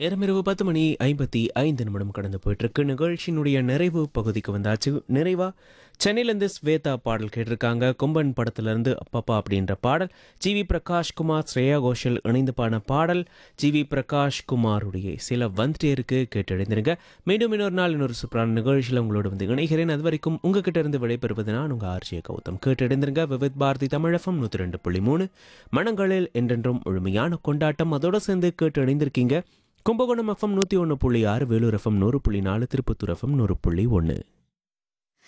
நேரம் இரவு பத்து மணி ஐம்பத்தி ஐந்து நிமிடம் கடந்து போயிட்டு இருக்கு நிகழ்ச்சியினுடைய நிறைவு பகுதிக்கு வந்தாச்சு நிறைவா சென்னையிலேருந்து ஸ்வேதா பாடல் கேட்டிருக்காங்க கொம்பன் படத்திலிருந்து அப்பப்பா அப்படின்ற பாடல் ஜி வி பிரகாஷ் குமார் ஸ்ரேயா கோஷல் இணைந்து பாடின பாடல் ஜி வி பிரகாஷ் குமாருடைய சில வந்துட்டே இருக்கு கேட்டடைந்திருங்க மீண்டும் இன்னொரு நாள் இன்னொரு சூப்பரான நிகழ்ச்சியில் உங்களோட வந்து இணைகிறேன் அது வரைக்கும் உங்ககிட்ட இருந்து விடைபெறுவது நான் உங்கள் ஆர்ஜிய கௌதம் கேட்டடைந்திருங்க விவித் பாரதி தமிழகம் நூற்றி ரெண்டு புள்ளி மூணு மனங்களில் என்றென்றும் முழுமையான கொண்டாட்டம் அதோட சேர்ந்து கேட்டு இணைந்திருக்கீங்க கும்பகோணம் எஃப்எம் நூற்றி ஒன்று புள்ளி ஆறு வேலூர் எஃப்எம் நூறு புள்ளி நாலு திருப்பத்தூர் எஃப்எம் நூறு புள்ளி ஒன்று